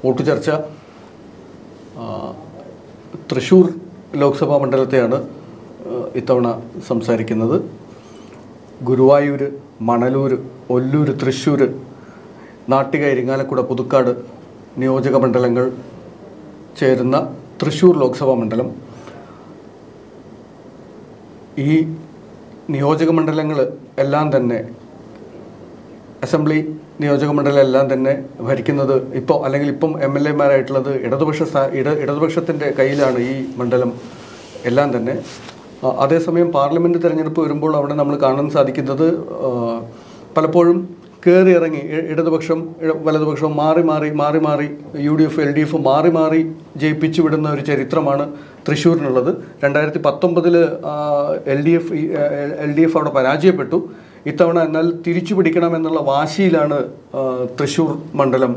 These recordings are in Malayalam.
വോട്ട് ചർച്ച ആ, തൃശ്ശൂർ ലോക്സഭാ മണ്ഡലത്തെയാണ് ആ, ഇത്തവണ സംസാരിക്കുന്നത് ഗുരുവായൂർ മണലൂർ ഒല്ലൂർ തൃശ്ശൂർ നാട്ടിക ഇരിങ്ങാലക്കുട പുതുക്കാട് നിയോജക മണ്ഡലങ്ങൾ ചേരുന്ന തൃശ്ശൂർ ലോക്സഭാ മണ്ഡലം ഈ നിയോജക മണ്ഡലങ്ങൾ എല്ലാം തന്നെ അസംബ്ലി നിയോജക മണ്ഡലം എല്ലാം തന്നെ ഭരിക്കുന്നത് ഇപ്പോൾ അല്ലെങ്കിൽ ഇപ്പം എം എൽ എമാരായിട്ടുള്ളത് ഇടതുപക്ഷ സ്ഥാ- ഇട ഇടതുപക്ഷത്തിൻ്റെ കയ്യിലാണ് ഈ മണ്ഡലം എല്ലാം തന്നെ ആ, അതേസമയം പാർലമെൻറ്റ് തിരഞ്ഞെടുപ്പ് വരുമ്പോൾ അവിടെ നമ്മൾ കാണാൻ സാധിക്കുന്നത് ആ, പലപ്പോഴും കയറി ഇറങ്ങി ഇ- ഇടതുപക്ഷം ഇട- വലതുപക്ഷം മാറി മാറി മാറി മാറി U D F L D F മാറി മാറി ജയിപ്പിച്ചു വിടുന്ന ഒരു ചരിത്രമാണ് തൃശ്ശൂരിനുള്ളത് രണ്ടായിരത്തി പത്തൊമ്പതിൽ L D F L D F അവിടെ പരാജയപ്പെട്ടു ഇത്തവണ എന്നാൽ തിരിച്ചു പിടിക്കണം എന്നുള്ള വാശിയിലാണ് ആ, തൃശ്ശൂർ മണ്ഡലം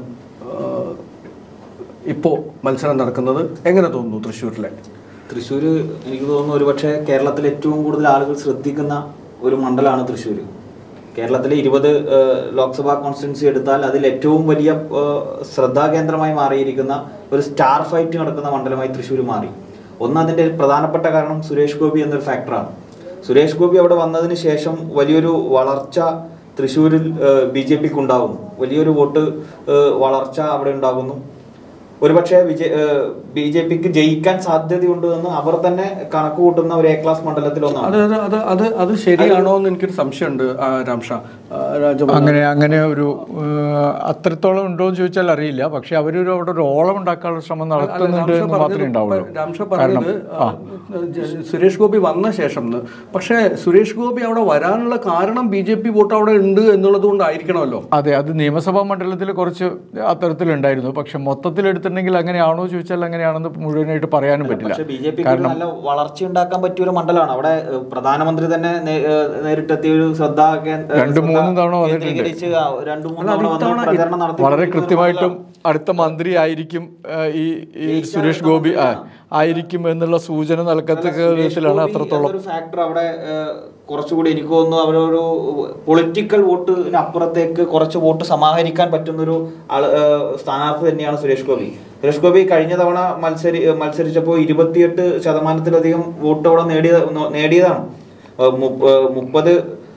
ഇപ്പോൾ മത്സരം നടക്കുന്നത് എങ്ങനെ തോന്നുന്നു തൃശ്ശൂരിലെ തൃശ്ശൂർ എനിക്ക് തോന്നുന്നു ഒരുപക്ഷെ കേരളത്തിൽ ഏറ്റവും കൂടുതൽ ആളുകൾ ശ്രദ്ധിക്കുന്ന ഒരു മണ്ഡലമാണ് തൃശ്ശൂർ കേരളത്തിലെ ഇരുപത് ലോക്സഭാ കോൺസ്റ്റിറ്റ്യൻസി എടുത്താൽ അതിൽ ഏറ്റവും വലിയ ഏഹ്, ശ്രദ്ധാകേന്ദ്രമായി മാറിയിരിക്കുന്ന ഒരു സ്റ്റാർ ഫൈറ്റ് നടക്കുന്ന മണ്ഡലമായി തൃശ്ശൂർ മാറി ഒന്ന് അതിന്റെ പ്രധാനപ്പെട്ട കാരണം സുരേഷ് ഗോപി എന്നൊരു ഫാക്ടറാണ് സുരേഷ് ഗോപി അവിടെ വന്നതിന് ശേഷം വലിയൊരു വളർച്ച തൃശ്ശൂരിൽ ബി ജെ പിക്ക് ഉണ്ടാകുന്നു വലിയൊരു വോട്ട് ഏഹ്, വളർച്ച അവിടെ ഉണ്ടാകുന്നു ഒരുപക്ഷെ വിജയ ബി ജെ പിക്ക് ജയിക്കാൻ സാധ്യതയുണ്ട് എന്ന് അവർ തന്നെ കണക്ക് കൂട്ടുന്ന ഒരു എ ക്ലാസ് മണ്ഡലത്തിൽ ഒന്നാണ് അത് അത് അത് അത് അത് ശരിയാണോ എന്ന് എനിക്കൊരു സംശയമുണ്ട് ആ, രാംഷാ ആ, രാജഗോപാൽ അങ്ങനെ അങ്ങനെ ഒരു ഏഹ്, അത്രത്തോളം ഉണ്ടോ എന്ന് ചോദിച്ചാൽ അറിയില്ല പക്ഷെ അവരൊരു അവിടെ ഒരു ഓളം ഉണ്ടാക്കാനുള്ള ശ്രമം നടത്തുന്നുണ്ട് രാംഷ എന്ന് മാത്രമേ ഉണ്ടാവുള്ളൂ പറഞ്ഞത് രാംഷ പറഞ്ഞത് ആ, ജ- സുരേഷ് ഗോപി വന്ന ശേഷം എന്ന്. പക്ഷേ സുരേഷ് ഗോപി അവിടെ വരാനുള്ള കാരണം ബി ജെ പി വോട്ട് അവിടെ ഉണ്ട് എന്നുള്ളത് കൊണ്ടായിരിക്കണമല്ലോ അതെ അത് നിയമസഭാ മണ്ഡലത്തിൽ കുറച്ച് അത്തരത്തിലുണ്ടായിരുന്നു പക്ഷെ മൊത്തത്തിൽ എടുത്തിട്ടുണ്ടെങ്കിൽ അങ്ങനെയാണോ ചോദിച്ചാൽ അങ്ങനെയാണെന്ന് മുഴുവനായിട്ട് പറയാനും പറ്റില്ല പക്ഷെ ബി ജെ പിക്ക് നല്ല വളർച്ച ഉണ്ടാക്കാൻ പറ്റിയ ഒരു മണ്ഡലമാണ് അവിടെ ഏഹ്, പ്രധാനമന്ത്രി തന്നെ നേ- ഏഹ്, നേരിട്ടെത്തിയ ഒരു ശ്രദ്ധ കേ- ഏഹ്, രണ്ട് ശ്രദ്ധ മൂന്ന് തവണ വന്നിട്ടുണ്ട്. കേന്ദ്രീകരിച്ച് ആ, രണ്ട് മൂന്ന് തവണ വന്ന് പ്രചരണം നടത്തി വളരെ കൃത്യമായിട്ടും അടുത്ത മന്ത്രി ആയിരിക്കും ഏഹ്, ഈ ഈ സുരേഷ് ഗോപി ആ, ആയിരിക്കും എന്നുള്ള സൂചന നൽകത്തക്ക വിധത്തിലാണ് അത്രത്തോളം ഒരു ഫാക്ടർ അവിടെ ഏഹ്, കുറച്ചുകൂടി എനിക്ക് തോന്നുന്നു അവരൊരു പൊളിറ്റിക്കൽ വോട്ടിന് അപ്പുറത്തേക്ക് കുറച്ച് വോട്ട് സമാഹരിക്കാൻ പറ്റുന്ന ഒരു ആള് ഏഹ്, സ്ഥാനാർത്ഥി തന്നെയാണ് സുരേഷ് ഗോപി സുരേഷ് ഗോപി കഴിഞ്ഞ തവണ മത്സരി മത്സരിച്ചപ്പോൾ ഇരുപത്തിയെട്ട് ശതമാനത്തിലധികം വോട്ട് അവിടെ നേടിയ നേടിയതാണ് ഏഹ്, മുപ്പ- ഏഹ്, മുപ്പത്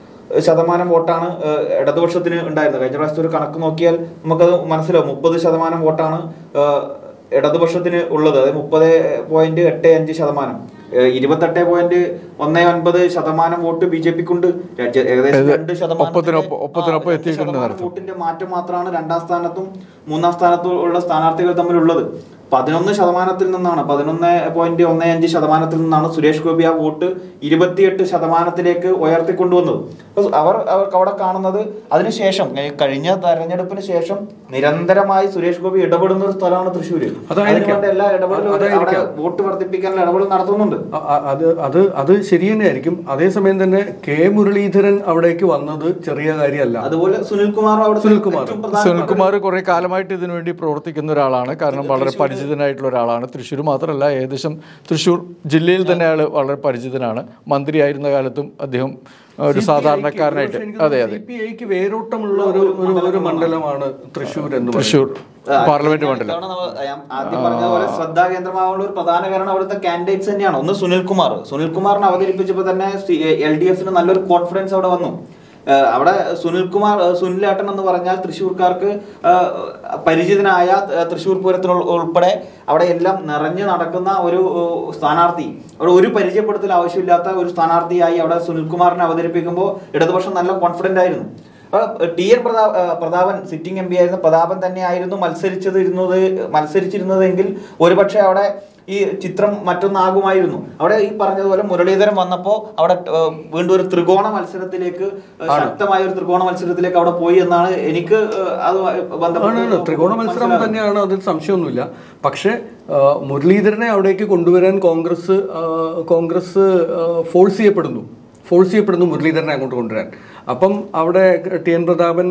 ശതമാനം വോട്ടാണ് ഏഹ്, ഇടതുപക്ഷത്തിന് ഉണ്ടായിരുന്നത് കഴിഞ്ഞ പ്രാവശ്യത്തെ ഒരു കണക്ക് നോക്കിയാൽ നമുക്കത് മനസ്സിലാവും മുപ്പത് ശതമാനം വോട്ടാണ് ഏഹ്, ഇടതുപക്ഷത്തിന് ഉള്ളത് അതായത് മുപ്പത് പോയിന്റ് എട്ട് അഞ്ച് ശതമാനം ഏഹ്, ഇരുപത്തെട്ട് പോയിന്റ് ഒന്ന് ഒൻപത് ശതമാനം വോട്ട് ബി ജെ പിക്കുണ്ട് ഏകദേശം ഇത് രണ്ട് ശതമാനത്തിന്റെ- ഒപ്പത്തിനൊപ്പം- ഒപ്പത്തിനൊപ്പം ആ, രണ്ട് എത്തിയിട്ടുണ്ട് ശതമാനം നേരത്തെ. വോട്ടിന്റെ മാറ്റം മാത്രമാണ് രണ്ടാം സ്ഥാനത്തും മൂന്നാം സ്ഥാനത്തും ഉള്ള സ്ഥാനാർത്ഥികൾ തമ്മിലുള്ളത് പതിനൊന്ന് ശതമാനത്തിൽ നിന്നാണ് പതിനൊന്ന് പോയിന്റ് ഒന്ന് അഞ്ച് ശതമാനത്തിൽ നിന്നാണ് സുരേഷ് ഗോപി ആ വോട്ട് ഇരുപത്തിയെട്ട് ശതമാനത്തിലേക്ക് ഉയർത്തിക്കൊണ്ടുവന്നത് അപ്പൊ അവർ അവർക്ക് അവിടെ കാണുന്നത് അതിനുശേഷം ഏ, കഴിഞ്ഞ തെരഞ്ഞെടുപ്പിന് ശേഷം നിരന്തരമായി സുരേഷ് ഗോപി ഇടപെടുന്ന ഒരു സ്ഥലമാണ് തൃശ്ശൂര് അതായിരിക്കാം. അതിനുവേണ്ട എല്ലാ ഇടപെടലും അവർ അവിടെ അതായിരിക്കാം. വോട്ട് വർദ്ധിപ്പിക്കാനുള്ള ഇടപെടൽ നടത്തുന്നുണ്ട് അ- അ- അത് അത് അത് ശരി തന്നെയായിരിക്കും അതേസമയം തന്നെ കെ മുരളീധരൻ അവിടേക്ക് വന്നത് ചെറിയ കാര്യമല്ല അതുപോലെ സുനിൽ കുമാറും അവിടെ സുനിൽകുമാർ. ഏറ്റവും പ്രധാന- സുനിൽകുമാർ കുറെ കാലമായിട്ട് ഇതിനു വേണ്ടി പ്രവർത്തിക്കുന്ന ഒരാളാണ് കാരണം വളരെ പരിചിതനായിട്ടുള്ള ഒരാളാണ് തൃശ്ശൂർ മാത്രമല്ല ഏകദേശം തൃശ്ശൂർ ജില്ലയിൽ തന്നെ അയാൾ വളരെ പരിചിതനാണ് മന്ത്രിയായിരുന്ന കാലത്തും അദ്ദേഹം ഒരു സാധാരണക്കാരനായിട്ട് അതെ അതെ സി പി ഐക്ക് വേരോട്ടമുള്ള ഒരു ഒരു ഒരു മണ്ഡലമാണ് തൃശ്ശൂർ എന്ന് പറയുന്നത്. തൃശ്ശൂർ ആ, പാർലമെന്റ് ഞാൻ മണ്ഡലം ഇത്തവണ നമ്മ- ഞാൻ ആദ്യം പറഞ്ഞ പോലെ ശ്രദ്ധാകേന്ദ്രമാകാനുള്ള ഒരു പ്രധാന കാരണം അവിടുത്തെ കാൻഡിഡേറ്റ്സ് തന്നെയാണ് ഒന്ന് സുനിൽകുമാർ സുനിൽകുമാറിനെ അവതരിപ്പിച്ചപ്പോൾ തന്നെ എൽ ഡി എഫിന് നല്ലൊരു കോൺഫിഡൻസ് അവിടെ വന്നു ആ, അവിടെ സുനിൽകുമാർ ആ, സുനിലേട്ടൻ എന്ന് പറഞ്ഞാൽ തൃശ്ശൂർക്കാർക്ക് ആ, പരിചിതനായ ആ, തൃശ്ശൂർ പൂരത്തിന് ഉൾ- ഉൾപ്പെടെ അവിടെ എല്ലാം നിറഞ്ഞു നടക്കുന്ന ഒരു ആ, സ്ഥാനാർത്ഥി അവിടെ ഒരു പരിചയപ്പെടുത്തൽ ആവശ്യമില്ലാത്ത ഒരു സ്ഥാനാർത്ഥിയായി അവിടെ സുനിൽകുമാറിനെ അവതരിപ്പിക്കുമ്പോൾ ഇടതുപക്ഷം നല്ല കോൺഫിഡന്റ് ആയിരുന്നു അപ്പൊ ടി എൻ പ്രതാപ് ആ, പ്രതാപൻ സിറ്റിംഗ് എം പി ആയിരുന്ന പ്രതാപൻ തന്നെയായിരുന്നു മത്സരിച്ചത് ഇരുന്നത് മത്സരിച്ചിരുന്നതെങ്കിൽ ഒരുപക്ഷെ അവിടെ ഈ ചിത്രം മറ്റൊന്നാകുമായിരുന്നു അവിടെ ഈ പറഞ്ഞതുപോലെ മുരളീധരൻ വന്നപ്പോൾ അവിടെ ആ, വീണ്ടും ഒരു ത്രികോണ മത്സരത്തിലേക്ക് ആ, ശക്തമായ ഒരു ത്രികോണ മത്സരത്തിലേക്ക് അവിടെ പോയി എന്നാണ് എനിക്ക് ആ, അത് ആണ് ആണ്. ത്രികോണ മത്സരം മനസ്സിലാകുന്നത്. തന്നെയാണ് അതിൽ സംശയമൊന്നുമില്ല പക്ഷേ ആ, മുരളീധരനെ അവിടേക്ക് കൊണ്ടുവരാൻ കോൺഗ്രസ് ആ, കോൺഗ്രസ് ഫോഴ്സ് ചെയ്യപ്പെടുന്നു ഫോഴ്സ് ചെയ്യപ്പെടുന്നു മുരളീധരനെ അങ്ങോട്ട് കൊണ്ടുവരാൻ അപ്പം അവിടെ ടി എൻ പ്രതാപൻ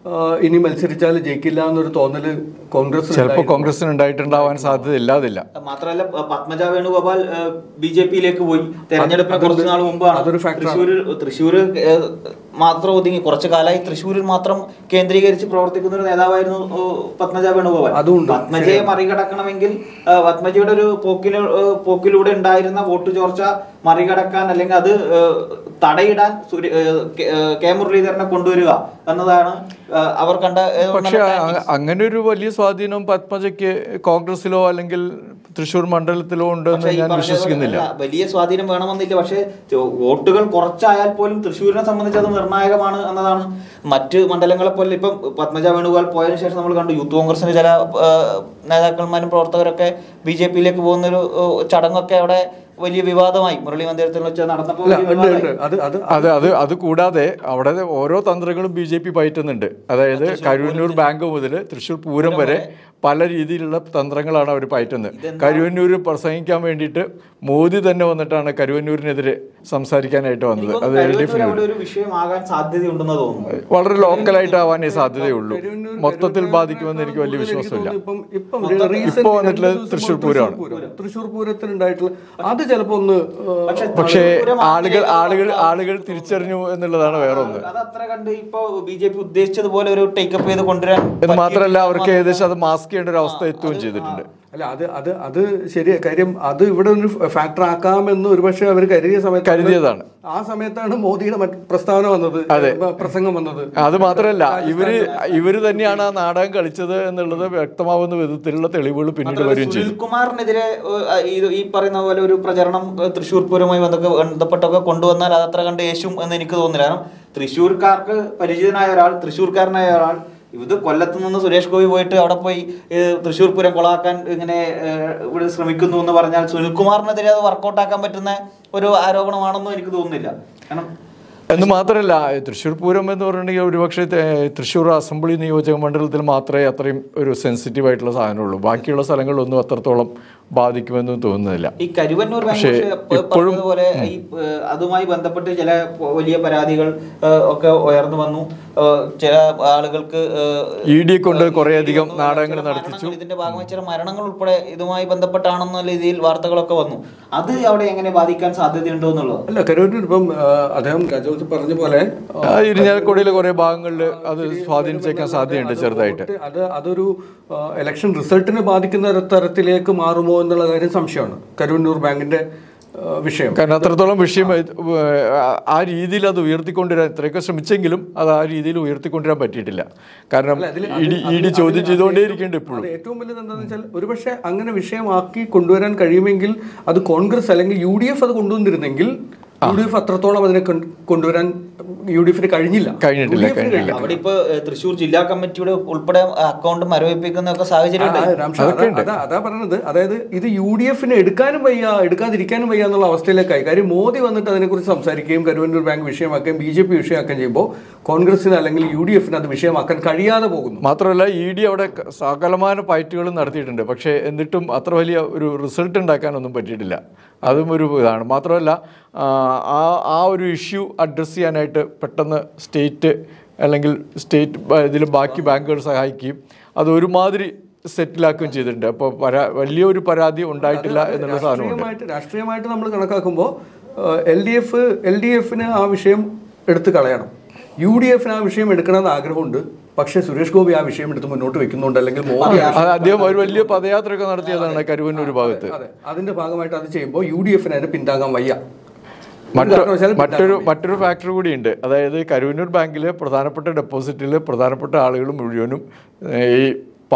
ആ, ഇനി മത്സരിച്ചാൽ ജയിക്കില്ല എന്നൊരു തോന്നല് കോൺഗ്രസ് ചിലപ്പോൾ കോൺഗ്രസിന് ഉണ്ടായിട്ടുണ്ടാവാൻ സാധ്യത ഇല്ലാതില്ല മാത്രമല്ല പ- പത്മജ വേണുഗോപാൽ ബി ജെ പിയിലേക്ക് പോയി തെരഞ്ഞെടുപ്പിന് കുറച്ച് നാൾ മുമ്പാണ് അതൊരു factor ആണ്. തൃശ്ശൂർ തൃശ്ശൂർ ഏഹ്, മാത്രം ഒതുങ്ങി കുറച്ചു കാലമായി തൃശ്ശൂരിൽ മാത്രം കേന്ദ്രീകരിച്ച് പ്രവർത്തിക്കുന്ന ഒരു നേതാവായിരുന്നു ഏഹ്, പത്മജ വേണുഗോപാൽ അതുമുണ്ട്. പത്മജയെ മറികടക്കണമെങ്കിൽ ഏഹ്, പത്മജയുടെ ഒരു പോക്കില് ഏഹ്, പോക്കിലൂടെ ഉണ്ടായിരുന്ന വോട്ട് ചോർച്ച മറികടക്കാൻ അല്ലെങ്കിൽ അത് ഏഹ്, തടയിടാൻ സുര- ഏഹ്, കെ- ഏഹ്, കെ മുരളീധരനെ കൊണ്ടുവരിക എന്നതാണ് ഏഹ്, അവർ കണ്ട ഏഹ്, പക്ഷെ നല്ല അ- tactics. അങ്ങനെ ഒരു വലിയ സ്വാധീനം പത്മജയ്ക്ക് കോൺഗ്രസിലോ അല്ലെങ്കിൽ തൃശ്ശൂർ മണ്ഡലത്തിലോ ഉണ്ടെന്ന് പക്ഷേ ഈ ഞാൻ പറഞ്ഞ വിശ്വസിക്കുന്നില്ല പോലെ വലിയ സ്വാധീനം വേണമെന്നില്ല പക്ഷേ ചോ- വോട്ടുകൾ കുറച്ചായാൽ പോലും തൃശ്ശൂരിനെ സംബന്ധിച്ച് അത് നിർണായകമാണ് എന്നതാണ് മറ്റ് മണ്ഡലങ്ങളെ പോലെ ഇപ്പം പത്മജ വേണുഗോപാൽ പോയതിനു ശേഷം നമ്മൾ കണ്ടു യൂത്ത് കോൺഗ്രസിന്റെ ചില ആ, നേതാക്കന്മാരും പ്രവർത്തകരൊക്കെ ബി ജെ പിയിലേക്ക് പോകുന്നൊരു ആ, ചടങ്ങൊക്കെ അവിടെ വലിയ വിവാദമായി മുരളി മന്ദിരത്തിൽ വെച്ച് നടന്നപ്പോൾ അല്ല വലിയ ഉണ്ട് വിവാദമായി. ഉണ്ട് അത് അത് അത് അത് അത് കൂടാതെ അവിടെ ഓരോ തന്ത്രങ്ങളും ബി ജെ പി പയറ്റുന്നുണ്ട് അതായത് കരുവന്നൂർ ബാങ്ക് മുതൽ തൃശ്ശൂർ പൂരം വരെ പല രീതിയിലുള്ള തന്ത്രങ്ങളാണ് അവർ പയറ്റുന്നത് കരുവന്നൂർ പ്രസംഗിക്കാൻ വേണ്ടിയിട്ട് മോദി തന്നെ വന്നിട്ടാണ് കരുവന്നൂരിനെതിരെ സംസാരിക്കാനായിട്ട് വന്നത് എനിക്ക് അത് തോന്നുന്നു എൽ ഡി കരുവന്നൂർ അവിടെ എഫിന് ഒരു വിഷയമാകാൻ സാധ്യതയുണ്ടെന്ന് തോന്നുന്നു വളരെ ലോക്കലായിട്ട് ആവാനേ സാധ്യതയുള്ളൂ കരുവന്നൂർ- മൊത്തത്തിൽ കരുവന്നൂർ ബാധിക്കുമെന്ന് എനിക്ക് വലിയ കൂടുതൽ വിശ്വാസമില്ല തോന്നുന്നു ഇപ്പം ഇപ്പം മൊത്തത്തിൽ recent ഇപ്പൊ വന്നിട്ടുള്ളത് രണ്ട് ദിവസം തൃശ്ശൂർ മുമ്പ് പൂരമാണ്. പൂരം. തൃശ്ശൂർ പൂരത്തിൽ ഉണ്ടായിട്ടുള്ള അത് ചിലപ്പോ ഒന്ന് ഏഹ്, പക്ഷേ പക്ഷേ പൂരം ആളുകൾ ആഗ്രഹിക്കുന്ന ആളുകൾ ആൾക്കാർ- ആളുകൾ തിരിച്ചറിഞ്ഞു എന്നുള്ളതാണ് വേറെ ഒന്ന് അത് അത്ര കണ്ട് ഇപ്പൊ ബി ജെ പി ഉദ്ദേശിച്ചതുപോലെ ഒരു ടേക്കപ്പ് ചെയ്ത് കൊണ്ടുവരാൻ എന്ന് മാത്രമല്ല അവർക്ക് പറ്റിയിട്ടില്ല ഏകദേശം അത് മാസ്ക് ചെയ്യേണ്ട ഒരു അവസ്ഥ എത്തുകയും ചെയ്തിട്ടുണ്ട് അല്ല അത് അത് അത് ശരി കാര്യം അത് ഇവിടെ ഒരു ഫാക്ടർ ആക്കാമെന്ന് ഒരുപക്ഷെ അവർ കരുതിയ സമയത്ത് കരുതിയതാണ്. ആ സമയത്താണ് മോദിയുടെ മറ്റ് പ്രസ്താവന വന്നത് ഏഹ്, പ്രസംഗം വന്നത് അത് മാത്രമല്ല ഇവര് ഇവര് തന്നെയാണ് ആ നാടകം കളിച്ചത് എന്നുള്ളത് വ്യക്തമാവുന്ന വിധത്തിലുള്ള തെളിവുകൾ പിന്നീട് വരികയും ചെയ്തു സുനിൽകുമാറിനെതിരെ ഏഹ്, ഈ- ഈ പറയുന്ന പോലെ ഒരു പ്രചരണം ഏഹ്, തൃശ്ശൂർ പൂരവുമായി ബന്ധക്ക- ബന്ധപ്പെട്ടൊക്കെ കൊണ്ടുവന്നാൽ അത് അത്ര കണ്ട് യേശും എന്ന് എനിക്ക് തോന്നുന്നില്ല കാരണം തൃശ്ശൂർക്കാർക്ക് പരിചിതനായ ഒരാൾ തൃശ്ശൂർക്കാരനായ ഒരാൾ ഇത് കൊല്ലത്ത് നിന്ന് സുരേഷ് ഗോപി പോയിട്ട് അവിടെ പോയി ഏഹ്, തൃശ്ശൂർ പൂരം കൊളാക്കാൻ ഇങ്ങനെ ഏഹ്, ഇവിടെ ശ്രമിക്കുന്നു എന്ന് പറഞ്ഞാൽ സുനിൽകുമാറിനെതിരെ അത് വർക്കൗട്ട് ആക്കാൻ പറ്റുന്ന ഒരു ആരോപണമാണെന്നും എനിക്ക് തോന്നുന്നില്ല കാരണം എന്ന് മാത്രമല്ല തൃശ്ശൂർ പൂരം എന്ന് പറഞ്ഞിട്ടുണ്ടെങ്കിൽ ഒരുപക്ഷെ ത- തൃശ്ശൂർ അസംബ്ലി നിയോജക മണ്ഡലത്തിൽ മാത്രമേ അത്രയും ഒരു സെൻസിറ്റീവ് ആയിട്ടുള്ള സാധനമുള്ളൂ ബാക്കിയുള്ള സ്ഥലങ്ങളിലൊന്നും അത്രത്തോളം ബാധിക്കുമെന്നും തോന്നുന്നില്ല ഈ കരുവന്നൂർ ബാങ്ക് പക്ഷേ പക്ഷേ പ- ഇപ്പോഴും- പറഞ്ഞതുപോലെ ഈ ഏഹ്, അതുമായി ബന്ധപ്പെട്ട് ചില പ- വലിയ പരാതികൾ ഏഹ്, ഒക്കെ ഉയർന്നു വന്നു ഏഹ്, ചില ആളുകൾക്ക് ഏഹ്, ED കൊണ്ട് കുറേയധികം ED കൊണ്ട് നാടകങ്ങൾ ചില നടത്തിച്ചു. മരണങ്ങൾ, ഇതിന്റെ ഭാഗമായി ചില മരണങ്ങൾ ഉൾപ്പെടെ ഇതുമായി ബന്ധപ്പെട്ടാണെന്ന രീതിയിൽ വാർത്തകളൊക്കെ വന്നു അത് അവിടെ എങ്ങനെ ബാധിക്കാൻ സാധ്യതയുണ്ടോ എന്നുള്ളത് അല്ല കരുവന്നൂർ ഇപ്പം ആ, അദ്ദേഹം രാജോത്ത് പറഞ്ഞ പോലെ ആ, ആ ഇരിഞ്ഞാലക്കുടയിലെ കുറെ ഭാഗങ്ങളിൽ അത് സ്വാധീനിച്ചേക്കാൻ സാധ്യതയുണ്ട് അത് ചെറുതായിട്ട് വോട്ട് അത് അതൊരു ആ, ഇലക്ഷൻ റിസൾട്ടിനെ ബാധിക്കുന്ന ഒരു തരത്തിലേക്ക് മാറുമോ എന്നുള്ള കാര്യം സംശയമാണ് കരുവന്നൂർ ബാങ്കിന്റെ ആ, വിഷയം കാരണം അത്രത്തോളം വിഷയം ഇത്, ആ- ആ രീതിയിൽ അത് ഉയർത്തിക്കൊണ്ടുവരാൻ ഇത്രയൊക്കെ ശ്രമിച്ചെങ്കിലും അത് ആ രീതിയിൽ ഉയർത്തിക്കൊണ്ടുവരാൻ പറ്റിയിട്ടില്ല കാരണം അതില് ഇടി അതില് ഇടി ചോദ്യം അതില് ചെയ്തുകൊണ്ടേ ഏറ്റവും- ഇരിക്കുന്നുണ്ട് ഇപ്പോഴും അത് ഏറ്റവും വലുത് എന്താണെന്ന് വെച്ചാൽ ഒരുപക്ഷെ അങ്ങനെ വിഷയമാക്കി കൊണ്ടുവരാൻ കഴിയുമെങ്കിൽ അത് കോൺഗ്രസ് അല്ലെങ്കിൽ യു ഡി എഫ് അത് കൊണ്ടുവന്നിരുന്നെങ്കിൽ യു ഡി എഫ് അത്രത്തോളം അതിനെ കൊണ്ട് കൊണ്ടുവരാൻ യു ഡി എഫിന് കഴിഞ്ഞില്ല കഴിഞ്ഞിട്ടില്ല, UDF ന് കഴിഞ്ഞില്ല. അവിടെ ഇപ്പൊ ഏഹ്, തൃശ്ശൂർ ജില്ലാ കമ്മിറ്റിയുടെ ഉൾപ്പെടെ അക്കൗണ്ട് മരവിപ്പിക്കുന്ന ഒക്കെ സാഹചര്യം ആ, ഉണ്ട് രാംഷാ, അതാ- അതാ അതാ പറഞ്ഞത് അതായത് ഇത് യു ഡി എഫിന് എടുക്കാനും വയ്യ എടുക്കാതിരിക്കാനും വയ്യ എന്നുള്ള അവസ്ഥയിലേക്കായി കാര്യം മോദി വന്നിട്ട് അതിനെക്കുറിച്ച് സംസാരിക്കുകയും കരുവന്നൂർ ബാങ്ക് വിഷയമാക്കുകയും ബി ജെ പി വിഷയമാക്കുകയും ചെയ്യുമ്പോൾ കോൺഗ്രസിന് അല്ലെങ്കിൽ യു ഡി എഫിന് അത് വിഷയമാക്കാൻ കഴിയാതെ പോകുന്നു മാത്രമല്ല ഇ ഡി അവിടെ ക- സകലമാന ഫൈറ്റുകളും നടത്തിയിട്ടുണ്ട് പക്ഷേ എന്നിട്ടും അത്ര വലിയ ഒരു റിസൾട്ട് ഉണ്ടാക്കാനൊന്നും പറ്റിയിട്ടില്ല അതും ഒരു ഇതാണ് മാത്രമല്ല ആ, ആ ആ ഒരു ഇഷ്യൂ അഡ്രസ്സ് ചെയ്യാനായിട്ട് പെട്ടെന്ന് സ്റ്റേറ്റ് അല്ലെങ്കിൽ സ്റ്റേറ്റ് ഇതിൽ ബാക്കി ബാങ്കുകൾ സഹായിക്കുകയും അത് ഒരുമാതിരി സെറ്റിലാക്കുകയും ചെയ്തിട്ടുണ്ട് അപ്പോൾ പരാ വലിയൊരു പരാതി ഉണ്ടായിട്ടില്ല എന്നുള്ള സാധനമുണ്ട് രാഷ്ട്രീയമായിട്ട് രാഷ്ട്രീയമായിട്ട് നമ്മൾ കണക്കാക്കുമ്പോൾ L D F L D എഫിന് ആ വിഷയം എടുത്ത് കളയണം യു ഡി എഫിന് ആ വിഷയം എടുക്കണമെന്ന് ആഗ്രഹമുണ്ട് പക്ഷേ സുരേഷ് ഗോപി ആ വിഷയം എടുത്ത് മുന്നോട്ട് വെക്കുന്നുണ്ട് അല്ലെങ്കിൽ മോദി ആ- അത് അദ്ദേഹം ഒരു വലിയ പദയാത്രയൊക്കെ നടത്തിയതാണ് കരുവന്നൂർ ഭാഗത്ത് അതെ അതിന്റെ ഭാഗമായിട്ട് അത് ചെയ്യുമ്പോൾ യു ഡി എഫിന് അതിനെ പിന്താങ്ങാൻ വയ്യ മറ്റു ഒരു കാരണവശാലും മറ്റൊരു മറ്റൊരു ഫാക്ടർ കൂടിയുണ്ട് അതായത് കരുവന്നൂർ ബാങ്കിലെ പ്രധാനപ്പെട്ട ഡെപ്പോസിറ്റിൽ പ്രധാനപ്പെട്ട ആളുകൾ മുഴുവനും ഏഹ്, ഈ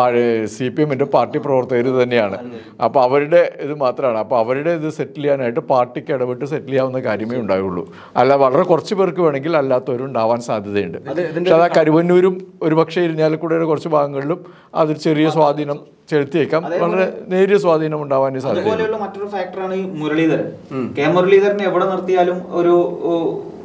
സി പി എമ്മിൻ്റെ പാർട്ടി പ്രവർത്തകർ തന്നെയാണ് അപ്പോൾ അവരുടെ ഇത് മാത്രമാണ് അപ്പോൾ അവരുടെ ഇത് സെറ്റിൽ ചെയ്യാനായിട്ട് പാർട്ടിക്ക് ഇടപെട്ട് സെറ്റിൽ ചെയ്യാവുന്ന കാര്യമേ ഉണ്ടാവുള്ളൂ അല്ല വളരെ കുറച്ച് പേർക്ക് വേണമെങ്കിൽ അല്ലാത്തവരും ഉണ്ടാവാൻ സാധ്യതയുണ്ട് പക്ഷെ അത് ആ കരുവന്നൂരും ഒരുപക്ഷെ ഇരിഞ്ഞാലക്കുടയുടെ കുറച്ച് ഭാഗങ്ങളിലും അതിൽ ചെറിയ സ്വാധീനം ചെലുത്തിയേക്കാം വളരെ നേരിയ സ്വാധീനം ഉണ്ടാവാനേ സാധ്യതയുണ്ട് അതുപോലെയുള്ള മറ്റൊരു ഫാക്ടറാണ് ഈ മുരളീധരൻ കെ മുരളീധരനെ എവിടെ നിർത്തിയാലും ഒരു ഓ,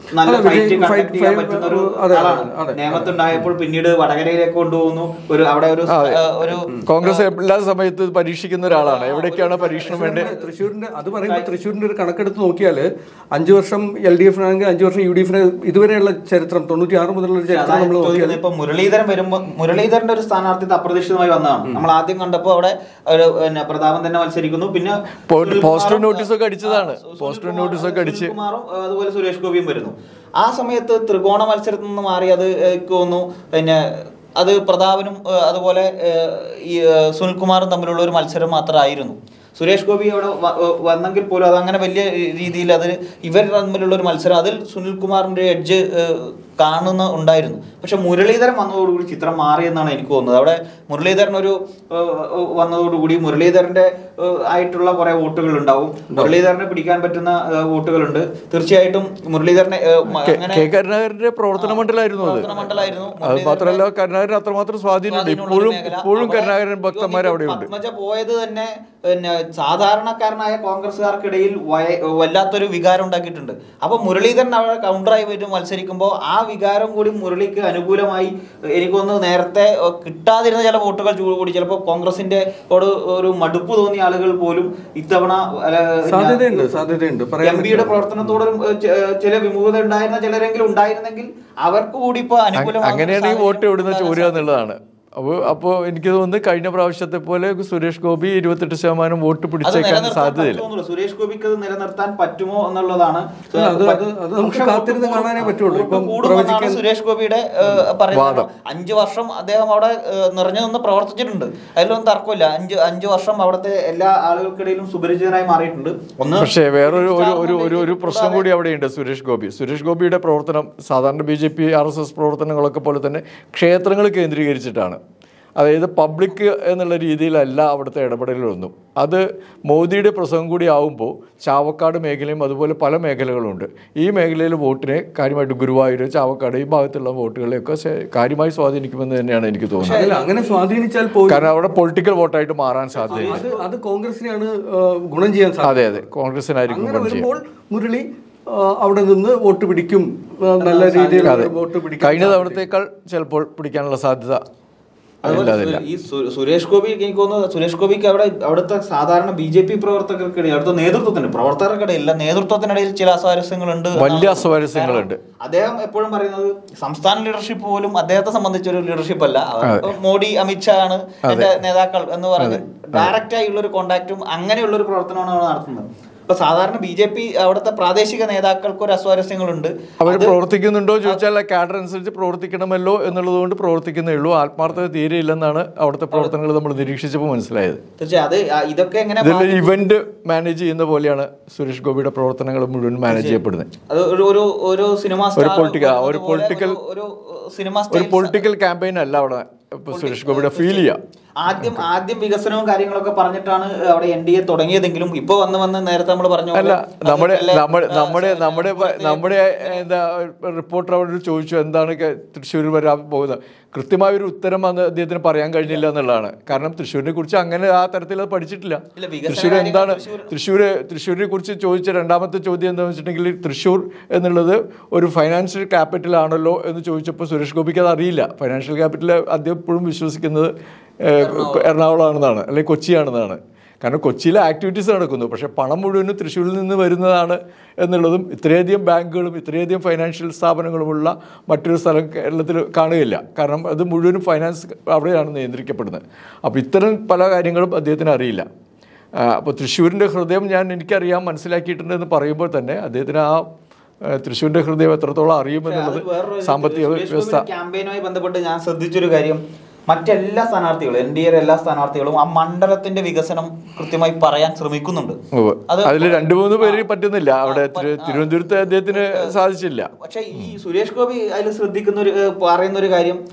നല്ല അതെ, വിജയ് ഫൈറ്റ് fight- കണ്ടക്ട് ചെയ്യാൻ fight- പറ്റുന്ന ഒരു അതെ, അതെ, ആളാണ് അതെ. നേമത്തുണ്ടായപ്പോൾ പിന്നീട് വടകരയിലേക്ക് കൊണ്ടുപോകുന്നു ഒരു അവിടെ ഒരു ഏഹ്, ഒരു കോൺഗ്രസ് എല്ലാ സമയത്തും പരീക്ഷിക്കുന്ന ഒരാളാണ് എവിടേക്കാണ് പരീക്ഷണം വേണ്ടത് തൃശ്ശൂരിന്റെ അത് പറയുമ്പോൾ തൃശ്ശൂരിന്റെ ഒരു കണക്കെടുത്ത് നോക്കിയാൽ അഞ്ചു വർഷം എൽ ഡി എഫിനാണെങ്കിൽ അഞ്ചു വർഷം യു ഡി എഫിന് ഇതുവരെയുള്ള ചരിത്രം തൊണ്ണൂറ്റി ആറ് മുതലുള്ള ഒരു ചരിത്രം നമ്മൾ നോക്കിയാൽ ചോദിക്കുന്നത് ഇപ്പൊ മുരളീധരൻ വരുമ്പോ മുരളീധരന്റെ ഒരു സ്ഥാനാർത്ഥിത്വം അപ്രതീക്ഷിതമായി വന്നതാണ് നമ്മൾ ആദ്യം കണ്ടപ്പോ അവിടെ ഒരു പിന്നെ പ്രതാപൻ തന്നെ മത്സരിക്കുന്നു പിന്നെ പോ- സുനിൽകുമാറും, പോസ്റ്റർ നോട്ടീസൊക്കെ അടിച്ചതാണ്. ആ, സുനിൽകുമാർ- പോസ്റ്റർ നോട്ടീസൊക്കെ അടിച്ച്. സുനിൽകുമാറും ആ, അതുപോലെ സുരേഷ് ഗോപിയും വരുന്നു ആ സമയത്ത് ത്രികോണ മത്സരത്തിൽ നിന്ന് മാറി അത് ഏഹ്, എനിക്ക് തോന്നുന്നു പിന്നെ അത് പ്രതാപനും ഏഹ്, അതുപോലെ ഏഹ്, ഈ ഏഹ്, സുനിൽകുമാറും തമ്മിലുള്ള ഒരു മത്സരം മാത്രമായിരുന്നു സുരേഷ് ഗോപി അവിടെ വ- ഏഹ് വന്നെങ്കിൽ പോലും അത് അങ്ങനെ വലിയ രീതിയിൽ അത് ഇവർ തമ്മിലുള്ള ഒരു മത്സരം അതിൽ സുനിൽകുമാറിന്റെ എഡ്ജ് കാണുന്ന ഉണ്ടായിരുന്നു പക്ഷെ മുരളീധരൻ വന്നതോടുകൂടി ചിത്രം മാറിയെന്നാണ് എനിക്ക് തോന്നുന്നത് അവിടെ മുരളീധരൻ ഒരു ഏഹ്, ഏഹ്, വന്നതോടുകൂടി മുരളീധരന്റെ ഏഹ്, ആയിട്ടുള്ള കുറെ വോട്ടുകൾ ഉണ്ടാവും മുരളീധരനെ പിടിക്കാൻ പറ്റുന്ന ഏഹ്, വോട്ടുകളുണ്ട് തീർച്ചയായിട്ടും മുരളീധരനെ ഏഹ്, മ- കെ- അങ്ങനെ കെ കരുണാകരന്റെ പ്രവർത്തന മണ്ഡലമായിരുന്നു അത് പ്രവർത്തന മണ്ഡലമായിരുന്നു. അത് മാത്രമല്ല കരുണാകരൻ അത്രമാത്രം സ്വാധീനമുണ്ട് സ്വാധീനമുള്ള ഇപ്പോഴും ഒരു മേഖല. ഇപ്പോഴും അവിടെ കരുണാകരൻ ഭക്തന്മാർ അവിടെ ഉണ്ട് പത്മജ പോയത് തന്നെ പിന്നെ സാധാരണക്കാരനായ കോൺഗ്രസ്സുകാർക്കിടയിൽ വയ- വല്ലാത്തൊരു വികാരം ഉണ്ടാക്കിയിട്ടുണ്ട് അപ്പൊ മുരളീധരൻ അവിടെ കൗണ്ടറായി വരും മത്സരിക്കുമ്പോൾ ആ വികാരം കൂടി മുരളിക്ക് അനുകൂലമായി എനിക്ക് തോന്നുന്നു നേരത്തെ ഏഹ്, കിട്ടാതിരുന്ന ചില വോട്ടുകൾ ചൂ- കൂടി ചിലപ്പോൾ കോൺഗ്രസിന്റെ ഓട് ഒരു മടുപ്പ് തോന്നിയ ആളുകൾ പോലും ഇത്തവണ അല്ല, സാധ്യതയുണ്ട് സാധ്യതയുണ്ട് പറയാൻ എം പിയുടെ പ്രവർത്തനത്തോടും ഏഹ്, ചെ- ഏഹ്, ചില വിമുഖത ഉണ്ടായിരുന്ന ചിലരെങ്കിലും ഉണ്ടായിരുന്നെങ്കിൽ അവർക്ക് കൂടി ഇപ്പൊ അനുകൂലമാകുന്ന അങ്ങനെയാണ് ഈ വോട്ട് സാഹചര്യം എവിടുന്ന് ചോരുക എന്നുള്ളതാണ് അപ്പോൾ അപ്പോൾ എനിക്ക് തോന്നുന്നു കഴിഞ്ഞ പ്രാവശ്യത്തെ പോലെ സുരേഷ് ഗോപി ഇരുപത്തെട്ട് ശതമാനം വോട്ട് അത് പിടിച്ചേക്കാൻ നിലനിർത്താൻ സാധ്യതയില്ല പറ്റുമോന്നുള്ളൂ. സുരേഷ് ഗോപിക്ക് അത് നിലനിർത്താൻ പറ്റുമോ എന്നുള്ളതാണ് അല്ല, അത് അത് അത് നമുക്ക് പക്ഷേ കാത്തിരുന്ന് വോട്ട് കാണാനേ പറ്റുള്ളൂ. വോട്ട് ഇപ്പം കൂടുമെന്നാണ് പ്രവചിക്കാൻ- സുരേഷ് ഗോപിയുടെ ഏഹ്, പറയുന്നത് വാദം. അഞ്ചു വർഷം അദ്ദേഹം അവിടെ ഏഹ്, നിറഞ്ഞു നിന്ന് പ്രവർത്തിച്ചിട്ടുണ്ട് അതിലൊന്നും തർക്കമില്ല അഞ്ച് അഞ്ചു വർഷം അവിടുത്തെ എല്ലാ ആളുകൾക്കിടയിലും സുപരിചിതനായി മാറിയിട്ടുണ്ട് ഒന്ന് പക്ഷേ വേറൊരു ഒരു ഒരു ഒരു ഒരു കൂടാതെ പ്രശ്നം കൂടി അവിടെയുണ്ട് സുരേഷ് ഗോപി സുരേഷ് ഗോപിയുടെ പ്രവർത്തനം സാധാരണ B J P R S S പ്രവർത്തനങ്ങളൊക്കെ പോലെ തന്നെ ക്ഷേത്രങ്ങൾ കേന്ദ്രീകരിച്ചിട്ടാണ് അതായത് പബ്ലിക് എന്നുള്ള രീതിയിലല്ല അവിടുത്തെ ഇടപെടലുകളൊന്നും അത് മോദിയുടെ പ്രസംഗം കൂടി ആവുമ്പോൾ ചാവക്കാട് മേഖലയും അതുപോലെ പല മേഖലകളുണ്ട് ഈ മേഖലയിൽ വോട്ടിനെ കാര്യമായിട്ട് ഗുരുവായൂർ ചാവക്കാട് ഈ ഭാഗത്തുള്ള വോട്ടുകളെയൊക്കെ ശ- കാര്യമായി സ്വാധീനിക്കുമെന്ന് തന്നെയാണ് എനിക്ക് തോന്നുന്നത് അല്ല അങ്ങനെ സ്വാധീനിച്ചാൽ പോയി കാരണം അവിടെ പൊളിറ്റിക്കൽ വോട്ടായിട്ട് മാറാൻ സാധ്യതയില്ല അത് അത് കോൺഗ്രസിനെയാണ് ഏഹ്, ഗുണം ചെയ്യാൻ സാധ്യത അതെ അതെ കോൺഗ്രസിനായിരിക്കും അങ്ങനെ ഗുണം ചെയ്യുക വരുമ്പോൾ മുരളി ഏഹ്, അവിടെ നിന്ന് വോട്ട് പിടിക്കും ഏഹ്, നല്ല രീതിയിൽ അതെ വോട്ട് പിടിക്കും കഴിഞ്ഞ തവണത്തേക്കാൾ ചിലപ്പോൾ പിടിക്കാനുള്ള സാധ്യത അതുപോലെ ഇല്ലാതില്ല സു- ഈ സു- സുരേഷ് ഗോപി എനിക്ക് തോന്നുന്നു സുരേഷ് ഗോപിക്ക് അവിടെ അവിടുത്തെ സാധാരണ ബി ജെ പി പ്രവർത്തകർക്കിടയിൽ അവിടുത്തെ നേതൃത്വത്തിന് പ്രവർത്തകർക്കിടയിൽ ഇല്ല നേതൃത്വത്തിനിടയിൽ ചില അസ്വാരസ്യങ്ങളുണ്ട് വലിയ എന്നാണ് അസ്വാരസ്യങ്ങളുണ്ട്. കാരണം അദ്ദേഹം എപ്പോഴും പറയുന്നത് സംസ്ഥാന ലീഡർഷിപ്പ് പോലും അദ്ദേഹത്തെ സംബന്ധിച്ച ഒരു ലീഡർഷിപ്പ് അല്ല മോഡി അമിത്ഷാ ആണ് എന്റെ നേതാക്കൾ എന്ന് പറഞ്ഞ് ഡയറക്റ്റ് ആയുള്ള ഒരു കോണ്ടാക്റ്റും അങ്ങനെയുള്ള ഒരു പ്രവർത്തനമാണ് അവിടെ നടത്തുന്നത് ഇപ്പൊ സാധാരണ ബി ജെ പി അവിടുത്തെ പ്രാദേശിക നേതാക്കൾക്ക് ഒരു അസ്വാരസ്യങ്ങളുണ്ട് അവർ പ്രവർത്തിക്കുന്നുണ്ടോ ചോദിച്ചാൽ ആ കാഡർ അനുസരിച്ച് പ്രവർത്തിക്കണമല്ലോ എന്നുള്ളത് കൊണ്ട് പ്രവർത്തിക്കുന്നേ ഉള്ളൂ ആത്മാർത്ഥത തീരെ ഇല്ലെന്നാണ് അവിടുത്തെ പ്രവർത്തനങ്ങൾ നമ്മൾ നിരീക്ഷിച്ചപ്പോൾ മനസ്സിലായത് തീർച്ചയായും അത് ആ ഇതൊക്കെ എങ്ങനെ ഇതിൽ ഇവന്റ് മാനേജ് ചെയ്യുന്ന പോലെയാണ് സുരേഷ് ഗോപിയുടെ പ്രവർത്തനങ്ങൾ മുഴുവൻ മാനേജ് ചെയ്യപ്പെടുന്നത് അത് ഒരു ഒരു ഒരു സിനിമ ഒരു political- ഒരു political- ഒരു സിനിമ ഒരു പൊളിറ്റിക്കൽ ക്യാമ്പയിൻ അല്ല അവിടെ ഇപ്പൊ സുരേഷ് ഗോപിയുടെ ഫീൽ ചെയ്യാം ആദ്യം ആദ്യം വികസനവും കാര്യങ്ങളൊക്കെ പറഞ്ഞിട്ടാണ് അവിടെ എൻ ഡി എ തുടങ്ങിയതെങ്കിലും ഇപ്പൊ വന്ന് വന്ന് നേരത്തെ നമ്മൾ പറഞ്ഞ പോലെ അല്ല അത് നമ്മുടെ എല്ലാ- നമ്മുടെ ആ, നമ്മുടെ സ- നമ്മുടെ പ- നമ്മുടെ എന്താ റിപ്പോർട്ടർ അവിടെ ചോദിച്ചു എന്താണ് കെ- തൃശ്ശൂർ വരാൻ പോകുന്നത് കൃത്യമായ ഒരു ഉത്തരം അന്ന് അദ്ദേഹത്തിന് പറയാൻ കഴിഞ്ഞില്ല എന്നുള്ളതാണ് കാരണം തൃശ്ശൂരിനെ കുറിച്ച് അങ്ങനെ ആ തരത്തിൽ അത് പഠിച്ചിട്ടില്ല ഇല്ല, വികസന തൃശ്ശൂർ കാര്യങ്ങൾ എന്താണ് തൃശ്ശൂർ- തൃശ്ശൂർ തൃശ്ശൂരിനെ കുറിച്ച് ചോദിച്ച രണ്ടാമത്തെ ചോദ്യം എന്താണെന്ന് വെച്ചിട്ടുണ്ടെങ്കിൽ തൃശ്ശൂർ എന്നുള്ളത് ഒരു ഫൈനാൻഷ്യൽ ക്യാപിറ്റൽ ആണല്ലോ എന്ന് ചോദിച്ചപ്പോൾ സുരേഷ് ഗോപിക്ക് അത് അറിയില്ല ഫൈനാൻഷ്യൽ ക്യാപിറ്റൽ അദ്ദേഹം ഇപ്പോഴും വിശ്വസിക്കുന്നത് ഏഹ്, എറണാകുളമാണെന്നാണ് അല്ലെങ്കിൽ കൊച്ചിയാണെന്നാണ് കാരണം കൊച്ചിയിലെ ആക്ടിവിറ്റീസ് നടക്കുന്നു പക്ഷേ പണം മുഴുവനും തൃശ്ശൂരിൽ നിന്ന് വരുന്നതാണ് എന്നുള്ളതും ഇത്രയധികം ബാങ്കുകളും ഇത്രയധികം ഫൈനാൻഷ്യൽ സ്ഥാപനങ്ങളുമുള്ള മറ്റൊരു സ്ഥലം കേരളത്തിൽ കാണുകയില്ല കാരണം അത് മുഴുവനും ഫൈനാൻസ് അവിടെയാണ് നിയന്ത്രിക്കപ്പെടുന്നത് അപ്പോൾ ഇത്തരം പല കാര്യങ്ങളും അദ്ദേഹത്തിന് അറിയില്ല അപ്പോൾ തൃശ്ശൂരിൻ്റെ ഹൃദയം ഞാൻ എനിക്കറിയാം മനസ്സിലാക്കിയിട്ടുണ്ട് എന്ന് പറയുമ്പോൾ തന്നെ അദ്ദേഹത്തിന് ആ ആ, തൃശ്ശൂരിൻ്റെ ഹൃദയം എത്രത്തോളം അറിയുമെന്നുള്ളത് അത് വേറൊരു സാമ്പത്തിക സുരേഷ് വ്യവസ്ഥ ഗോപിയുടെ ക്യാമ്പയിനുമായി ബന്ധപ്പെട്ട് ഞാൻ ശ്രദ്ധിച്ചൊരു കാര്യം മറ്റെല്ലാ സ്ഥാനാർത്ഥികളും എൻ ഡി എ എല്ലാ സ്ഥാനാർത്ഥികളും ആ മണ്ഡലത്തിന്റെ വികസനം കൃത്യമായി പറയാൻ ശ്രമിക്കുന്നുണ്ട് ഉവ്വ്. അത് അതിൽ രണ്ട് മൂന്ന് പേര് പറ്റുന്നില്ല അവിടെ തിരു- തിരുവനന്തപുരത്ത് അദ്ദേഹത്തിന് സാധിച്ചില്ല പക്ഷെ ഈ സുരേഷ് ഗോപി അതിൽ ശ്രദ്ധിക്കുന്ന ഒരു ഏഹ്, പറയുന്ന ഒരു കാര്യം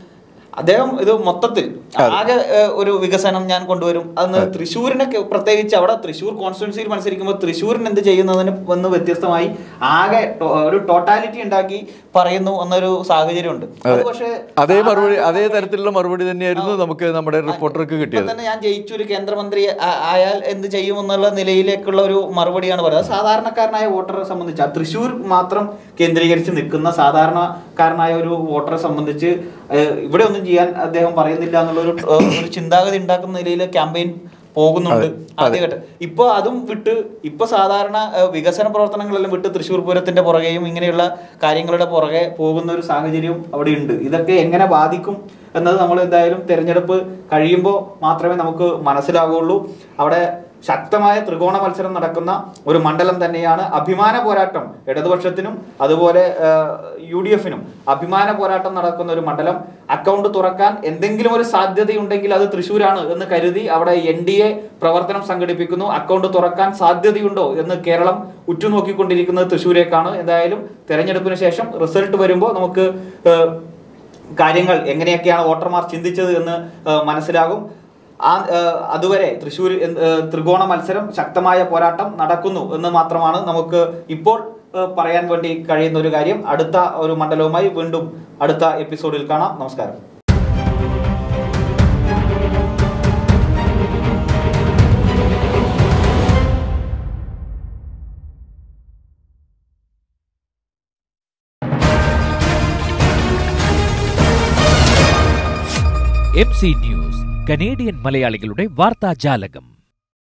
അദ്ദേഹം ഇത് മൊത്തത്തിൽ ആകെ ഏഹ്, ഒരു വികസനം ഞാൻ കൊണ്ടുവരും അന്ന് തൃശ്ശൂരിനെ ക- പ്രത്യേകിച്ച് അവിടെ തൃശ്ശൂർ കോൺസ്റ്റിറ്റ്യൻസിയിൽ മത്സരിക്കുമ്പോൾ തൃശ്ശൂരിന് എന്ത് ചെയ്യുന്നതിന് ഒന്ന് വ്യത്യസ്തമായി ആകെ ടോ- ഒരു ടോട്ടാലിറ്റി ഉണ്ടാക്കി പറയുന്നു എന്നൊരു സാഹചര്യമുണ്ട് അത് പക്ഷേ അതേ മറുപടി അതേ തരത്തിലുള്ള മറുപടി തന്നെയായിരുന്നു നമുക്ക് നമ്മുടെ റിപ്പോർട്ടർക്ക് ഇപ്പൊ കിട്ടിയത് തന്നെ ഞാൻ ജയിച്ചു ഒരു കേന്ദ്രമന്ത്രി ആ- ആയാൽ എന്ത് ചെയ്യുമെന്നുള്ള നിലയിലേക്കുള്ള ഒരു മറുപടിയാണ് പറയുന്നത് സാധാരണക്കാരനായ വോട്ടറെ സംബന്ധിച്ച് ആ തൃശ്ശൂർ മാത്രം കേന്ദ്രീകരിച്ച് നിൽക്കുന്ന സാധാരണക്കാരനായ ഒരു വോട്ടറെ സംബന്ധിച്ച് ഏഹ്, ഇവിടെ ഒന്നും ചെയ്യാൻ അദ്ദേഹം പറയുന്നില്ല എന്നുള്ള ഒരു ഏഹ്, ഒരു ചിന്താഗതി ഉണ്ടാക്കുന്ന നിലയിൽ ക്യാമ്പയിൻ പോകുന്നുണ്ട് ആദ്യഘട്ടം ഇപ്പൊ അതും വിട്ട് ഇപ്പൊ സാധാരണ ഏഹ്, വികസന പ്രവർത്തനങ്ങളെല്ലാം വിട്ട് തൃശ്ശൂർ പൂരത്തിന്റെ പുറകെയും ഇങ്ങനെയുള്ള കാര്യങ്ങളുടെ പുറകെ പോകുന്ന ഒരു സാഹചര്യം അവിടെ ഉണ്ട് ഇതൊക്കെ എങ്ങനെ ബാധിക്കും എന്നത് നമ്മൾ എന്തായാലും തെരഞ്ഞെടുപ്പ് കഴിയുമ്പോൾ മാത്രമേ നമുക്ക് മനസ്സിലാകുള്ളൂ അവിടെ ശക്തമായ ത്രികോണ മത്സരം നടക്കുന്ന ഒരു മണ്ഡലം തന്നെയാണ് അഭിമാന പോരാട്ടം ഇടതുപക്ഷത്തിനും അതുപോലെ യു ഡി എഫിനും അഭിമാന പോരാട്ടം നടക്കുന്ന ഒരു മണ്ഡലം അക്കൗണ്ട് തുറക്കാൻ എന്തെങ്കിലും ഒരു സാധ്യതയുണ്ടെങ്കിൽ അത് തൃശ്ശൂരാണ് എന്ന് കരുതി അവിടെ എൻ ഡി എ പ്രവർത്തനം സംഘടിപ്പിക്കുന്നു അക്കൗണ്ട് തുറക്കാൻ സാധ്യതയുണ്ടോ എന്ന് കേരളം ഉറ്റുനോക്കിക്കൊണ്ടിരിക്കുന്നത് തൃശ്ശൂരേക്കാണ് എന്തായാലും തെരഞ്ഞെടുപ്പിന് ശേഷം റിസൾട്ട് വരുമ്പോൾ നമുക്ക് ഏഹ്, കാര്യങ്ങൾ എങ്ങനെയൊക്കെയാണ് വോട്ടർമാർ ചിന്തിച്ചത് എന്ന് ഏഹ്, മനസ്സിലാകും ആ ഏഹ്, അതുവരെ തൃശ്ശൂർ എന്ത്, ഏഹ്, ത്രികോണ മത്സരം ശക്തമായ പോരാട്ടം നടക്കുന്നു എന്ന് മാത്രമാണ് നമുക്ക് ഇപ്പോൾ ഏഹ്, പറയാൻ വേണ്ടി കഴിയുന്ന ഒരു കാര്യം അടുത്ത ഒരു മണ്ഡലവുമായി വീണ്ടും അടുത്ത എപ്പിസോഡിൽ കാണാം നമസ്കാരം എം സി ന്യൂസ് കനേഡിയൻ മലയാളികളുടെ വാർത്താജാലകം